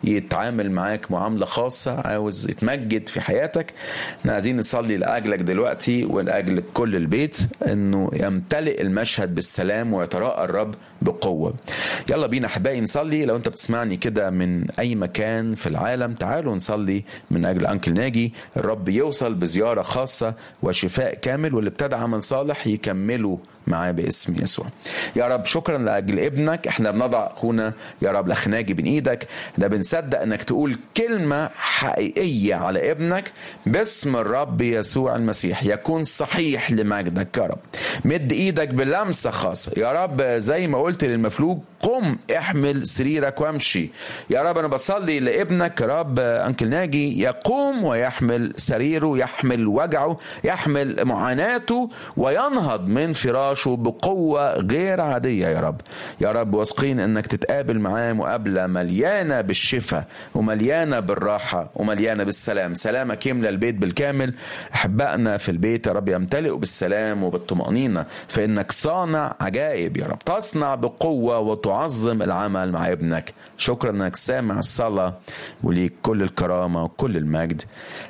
يتعامل معاك معاملة خاصة عاوز يتمجد في حياتك احنا عايزين نصلي لأجلك دلوقتي ولأجل كل البيت انه يمتلئ المشهد بالسلام ويتراءى الرب بقوة يلا بينا احبائي نصلي لو انت بتسمعني كده من اي مكان في العالم تعالوا نصلي من اجل انكل ناجي الرب يوصل بزيارة خاصة وشفاء كامل واللي ابتدى عمل صالح يكمله معاه باسم يسوع يا رب شكرا لاجل ابنك احنا بنضع اخونا يا رب لخناجي بين ايدك احنا بنصدق انك تقول كلمه حقيقيه على ابنك باسم الرب يسوع المسيح يكون صحيح لمجدك يا رب مد ايدك بلمسه خاصه يا رب زي ما قلت للمفلوج قم احمل سريرك وامشي يا رب انا بصلي لابنك يا رب انكل ناجي يقوم ويحمل سريره يحمل وجعه يحمل معاناته وينهض من فراشه بقوه غير عاديه يا رب يا رب واثقين انك تتقابل معاه مقابله مليانه بالشفاء ومليانه بالراحه ومليانه بالسلام سلامك يملى البيت بالكامل احبائنا في البيت يا رب يمتلئوا بالسلام وبالطمانينه فانك صانع عجائب يا رب تصنع بقوه وتعظم العمل مع ابنك شكرا انك سامع الصلاه وليك كل الكرامه وكل المجد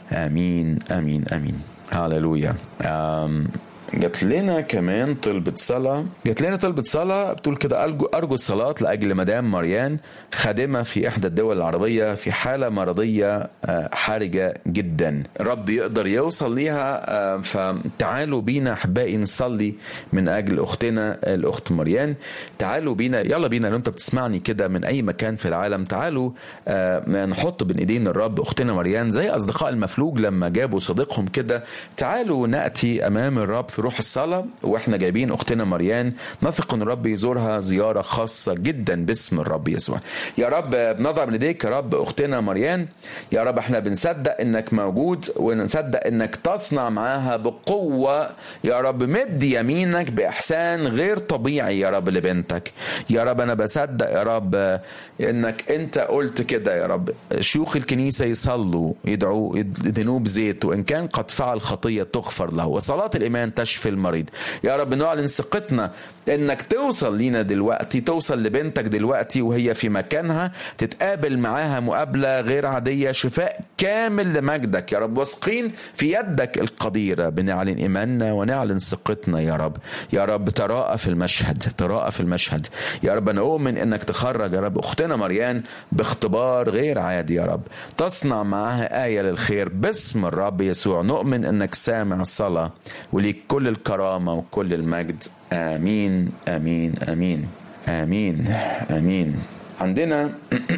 امين امين امين هللويا آم، جات لنا كمان طلبة صلاة جات لنا طلبة صلاة بتقول كده أرجو أرجو الصلاة لأجل مدام مريان خادمة في إحدى الدول العربية في حالة مرضية آه، حرجة جدا الرب يقدر يوصل ليها آه، فتعالوا بينا أحبائي نصلي من أجل أختنا الأخت مريان تعالوا بينا يلا بينا لو أنت بتسمعني كده من أي مكان في العالم تعالوا آه، نحط بين إيدين الرب أختنا مريان زي أصدقاء المفلوج لما جابوا صديقهم كده تعالوا نأتي أمام الرب في روح الصلاة وإحنا جايبين أختنا مريان نثق أن الرب يزورها زيارة خاصة جدا باسم الرب يسوع يا رب بنضع من إيديك يا رب أختنا مريان يا رب إحنا بنصدق إنك موجود ونصدق إنك تصنع معاها بقوة يا رب مد يمينك بإحسان غير طبيعي يا رب لبنتك يا رب أنا بصدق يا رب إنك أنت قلت كده يا رب شيوخ الكنيسة يصلوا يدعوا يدهنوه بزيت وإن كان قد فعل خطية تغفر له وصلاة الإيمان تشفي المريض يا رب نعلن ثقتنا إنك توصل لينا دلوقتي توصل لبنتك دلوقتي وهي في مكانها تتقابل معاها مقابلة غير عادية شفاء كامل لمجدك يا رب واثقين في يدك القديرة بنعلن إيماننا ونعلن ثقتنا يا رب يا رب تراءى في المشهد تراءى في المشهد يا رب أنا أؤمن إنك تخرج يا رب أختنا مريان باختبار غير عادي يا رب تصنع معاها آية للخير باسم الرب يسوع نؤمن إنك سامع الصلاة وليك كل الكرامة وكل المجد آمين آمين آمين آمين آمين عندنا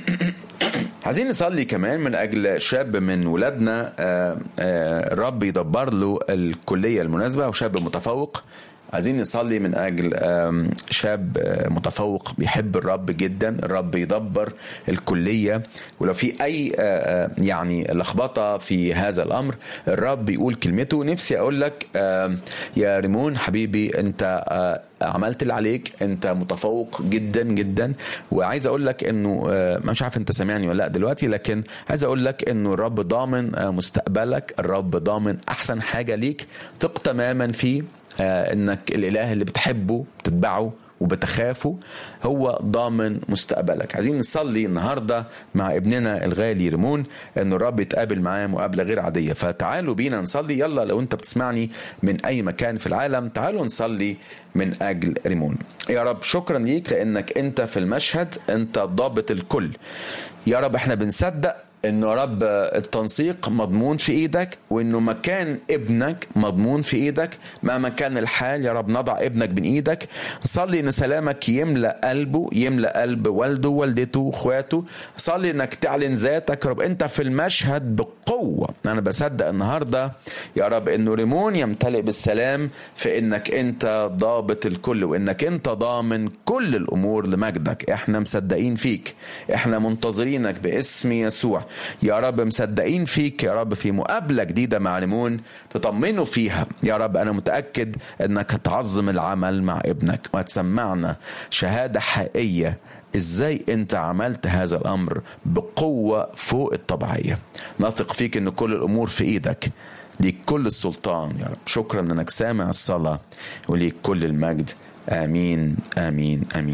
عايزين نصلي كمان من اجل شاب من ولادنا آه، آه، الرب يدبر له الكليه المناسبه وشاب متفوق عايزين نصلي من اجل آم، شاب آه، متفوق بيحب الرب جدا الرب يدبر الكليه ولو في اي آه، آه، يعني لخبطه في هذا الامر الرب يقول كلمته نفسي اقول لك آم، يا ريمون حبيبي انت آه، عملت اللي عليك انت متفوق جدا جدا وعايز اقول لك انه آه، مش عارف انت سامعني ولا لا دلوقتي لكن عايز اقول لك انه الرب ضامن آه، مستقبلك الرب ضامن احسن حاجه ليك ثق تماما فيه آه، انك الاله اللي بتحبه بتتبعه وبتخافه هو ضامن مستقبلك عايزين نصلي النهارده مع ابننا الغالي ريمون ان الرب يتقابل معاه مقابله غير عاديه فتعالوا بينا نصلي يلا لو انت بتسمعني من اي مكان في العالم تعالوا نصلي من اجل ريمون يا رب شكرا ليك لانك انت في المشهد انت ضابط الكل يا رب احنا بنصدق انه يا رب التنسيق مضمون في ايدك وانه مكان ابنك مضمون في ايدك مهما كان الحال يا رب نضع ابنك بين ايدك صلي ان سلامك يملا قلبه يملا قلب والده والدته اخواته صلي انك تعلن ذاتك يا رب انت في المشهد بقوه انا بصدق النهارده يا رب انه ريمون يمتلئ بالسلام في انك انت ضابط الكل وانك انت ضامن كل الامور لمجدك احنا مصدقين فيك احنا منتظرينك باسم يسوع يا رب مصدقين فيك يا رب في مقابله جديده مع ريمون تطمنوا فيها يا رب انا متاكد انك هتعظم العمل مع ابنك وهتسمعنا شهاده حقيقيه ازاي انت عملت هذا الامر بقوه فوق الطبيعيه نثق فيك ان كل الامور في ايدك ليك كل السلطان يا رب شكرا انك سامع الصلاه وليك كل المجد امين امين امين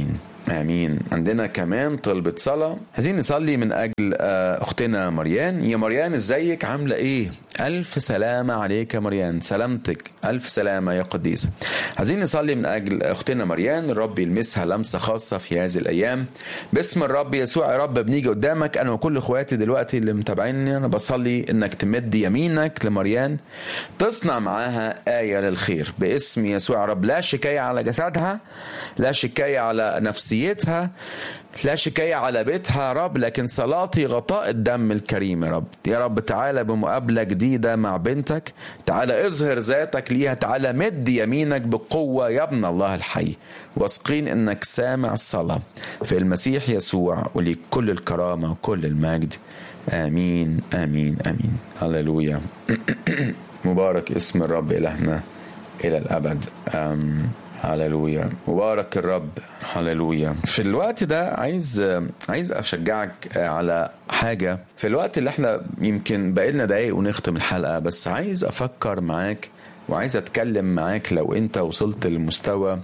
امين عندنا كمان طلبة صلاة عايزين نصلي من اجل آه، اختنا مريان يا مريان ازيك عاملة ايه الف سلامة عليك يا مريان سلامتك الف سلامة يا قديسة عايزين نصلي من اجل اختنا مريان الرب يلمسها لمسة خاصة في هذه الايام باسم الرب يسوع يا رب بنيجي قدامك انا وكل اخواتي دلوقتي اللي متابعيني انا بصلي انك تمد يمينك لمريان تصنع معاها آية للخير باسم يسوع يا رب لا شكاية على جسدها لا شكاية على نفسيتها لا شكاية على بيتها يا رب لكن صلاتي غطاء الدم الكريم يا رب يا رب تعالى بمقابلة جديدة مع بنتك تعالى اظهر ذاتك ليها تعالى مد يمينك بقوة يا ابن الله الحي واثقين انك سامع الصلاة في المسيح يسوع وليك كل الكرامة وكل المجد امين امين امين هللويا مبارك اسم الرب الهنا الى الابد آم. هللويا مبارك الرب هللويا في الوقت ده عايز عايز اشجعك على حاجه في الوقت اللي احنا يمكن بقالنا دقايق ونختم الحلقه بس عايز افكر معاك وعايز اتكلم معاك لو انت وصلت لمستوى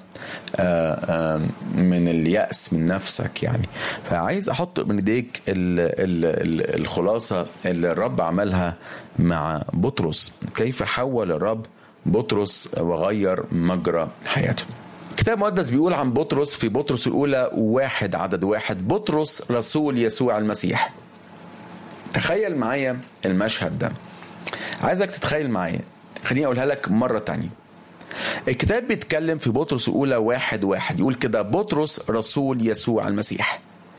من اليأس من نفسك يعني فعايز احط من ايديك الخلاصه اللي الرب عملها مع بطرس كيف حول الرب بطرس وغير مجرى حياته الكتاب المقدس بيقول عن بطرس في بطرس الأولى واحد عدد واحد بطرس رسول يسوع المسيح تخيل معايا المشهد ده عايزك تتخيل معايا خليني أقولها لك مرة تانية الكتاب بيتكلم في بطرس الأولى واحد واحد يقول كده بطرس رسول يسوع المسيح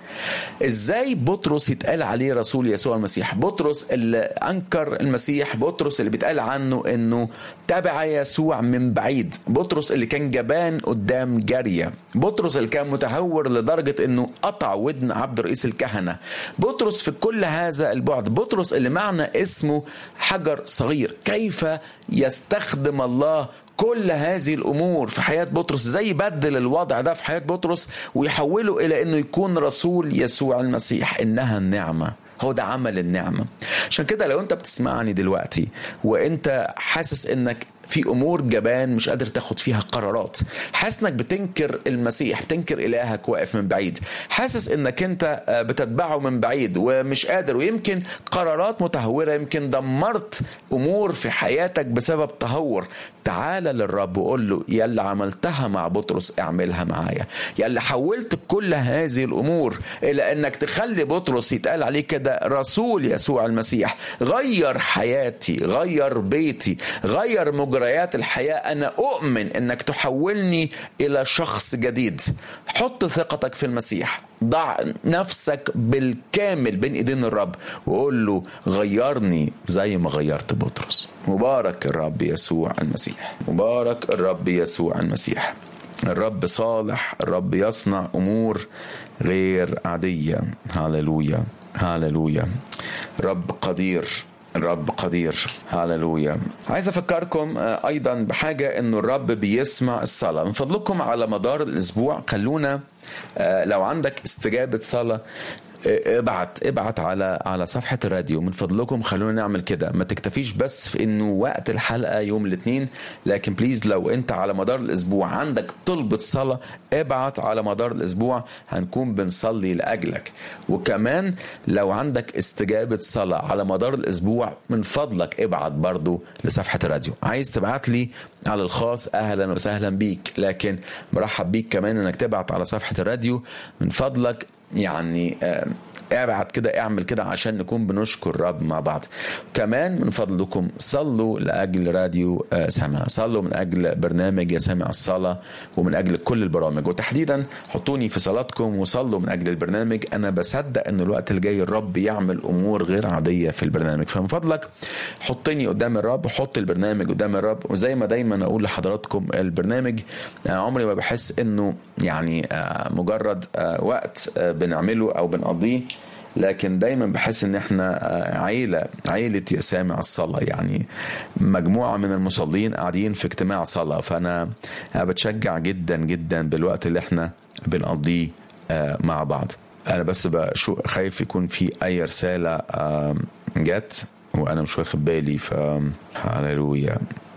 ازاي بطرس يتقال عليه رسول يسوع المسيح بطرس اللي انكر المسيح بطرس اللي بيتقال عنه انه تابع يسوع من بعيد بطرس اللي كان جبان قدام جارية بطرس اللي كان متهور لدرجة انه قطع ودن عبد رئيس الكهنة بطرس في كل هذا البعد بطرس اللي معنى اسمه حجر صغير كيف يستخدم الله كل هذه الامور في حياه بطرس زي يبدل الوضع ده في حياه بطرس ويحوله الى انه يكون رسول يسوع المسيح انها النعمه هو ده عمل النعمه عشان كده لو انت بتسمعني دلوقتي وانت حاسس انك في امور جبان مش قادر تاخد فيها قرارات حاسس انك بتنكر المسيح بتنكر الهك واقف من بعيد حاسس انك انت بتتبعه من بعيد ومش قادر ويمكن قرارات متهوره يمكن دمرت امور في حياتك بسبب تهور تعال للرب وقول له يا اللي عملتها مع بطرس اعملها معايا يا اللي حولت كل هذه الامور الى انك تخلي بطرس يتقال عليه كده رسول يسوع المسيح غير حياتي غير بيتي غير مجريات الحياه انا اؤمن انك تحولني الى شخص جديد حط ثقتك في المسيح ضع نفسك بالكامل بين ايدين الرب وقول له غيرني زي ما غيرت بطرس مبارك الرب يسوع المسيح مبارك الرب يسوع المسيح الرب صالح الرب يصنع امور غير عاديه هاللويا هاللويا رب قدير الرب قدير هاللويا عايز افكركم ايضا بحاجه انه الرب بيسمع الصلاه من فضلكم على مدار الاسبوع خلونا لو عندك استجابه صلاه ابعت ابعت على على صفحه الراديو من فضلكم خلونا نعمل كده ما تكتفيش بس في انه وقت الحلقه يوم الاثنين لكن بليز لو انت على مدار الاسبوع عندك طلبه صلاه ابعت على مدار الاسبوع هنكون بنصلي لاجلك وكمان لو عندك استجابه صلاه على مدار الاسبوع من فضلك ابعت برضو لصفحه الراديو عايز تبعت لي على الخاص اهلا وسهلا بيك لكن مرحب بيك كمان انك تبعت على صفحه الراديو من فضلك يعني ابعت كده اعمل كده عشان نكون بنشكر الرب مع بعض كمان من فضلكم صلوا لاجل راديو سامع صلوا من اجل برنامج يا سامع الصلاه ومن اجل كل البرامج وتحديدا حطوني في صلاتكم وصلوا من اجل البرنامج انا بصدق ان الوقت الجاي الرب يعمل امور غير عاديه في البرنامج فمن فضلك حطني قدام الرب حط البرنامج قدام الرب وزي ما دايما اقول لحضراتكم البرنامج عمري ما بحس انه يعني مجرد وقت بنعمله او بنقضيه لكن دايما بحس ان احنا عيله عيله يا سامع الصلاه يعني مجموعه من المصلين قاعدين في اجتماع صلاه فانا بتشجع جدا جدا بالوقت اللي احنا بنقضيه مع بعض انا بس بشو خايف يكون في اي رساله جت وانا مش واخد بالي ف هللويا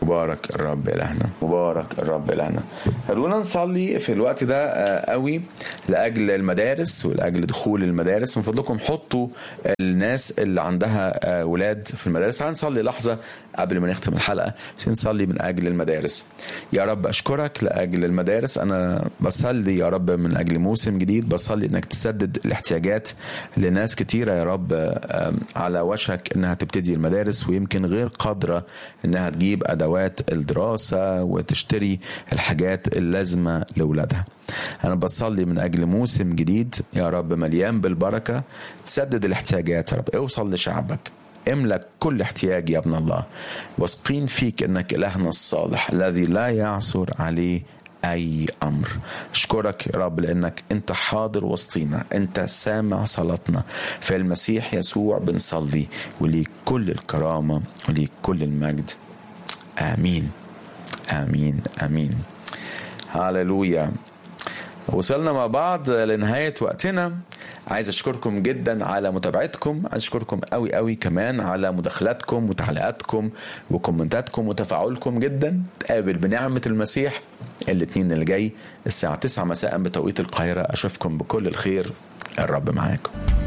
مبارك الرب إلهنا مبارك الرب إلهنا خلونا نصلي في الوقت ده آه، قوي لأجل المدارس ولأجل دخول المدارس من فضلكم حطوا الناس اللي عندها آه، ولاد في المدارس تعالوا نصلي لحظة قبل ما نختم الحلقة عشان نصلي من أجل المدارس يا رب أشكرك لأجل المدارس أنا بصلي يا رب من أجل موسم جديد بصلي إنك تسدد الاحتياجات لناس كتيرة يا رب آه، على وشك إنها تبتدي المدارس ويمكن غير قادرة إنها تجيب أدوات الدراسة وتشتري الحاجات اللازمة لأولادها أنا بصلي من أجل موسم جديد يا رب مليان بالبركة تسدد الاحتياجات يا رب اوصل لشعبك املك كل احتياج يا ابن الله واثقين فيك انك الهنا الصالح الذي لا يعثر عليه اي امر اشكرك يا رب لانك انت حاضر وسطينا انت سامع صلاتنا في المسيح يسوع بنصلي وليك كل الكرامه وليك كل المجد امين امين امين هاللويا وصلنا مع بعض لنهاية وقتنا عايز أشكركم جدا على متابعتكم عايز أشكركم قوي قوي كمان على مداخلاتكم وتعليقاتكم وكومنتاتكم وتفاعلكم جدا تقابل بنعمة المسيح الاثنين اللي جاي الساعة 9 مساء بتوقيت القاهرة أشوفكم بكل الخير الرب معاكم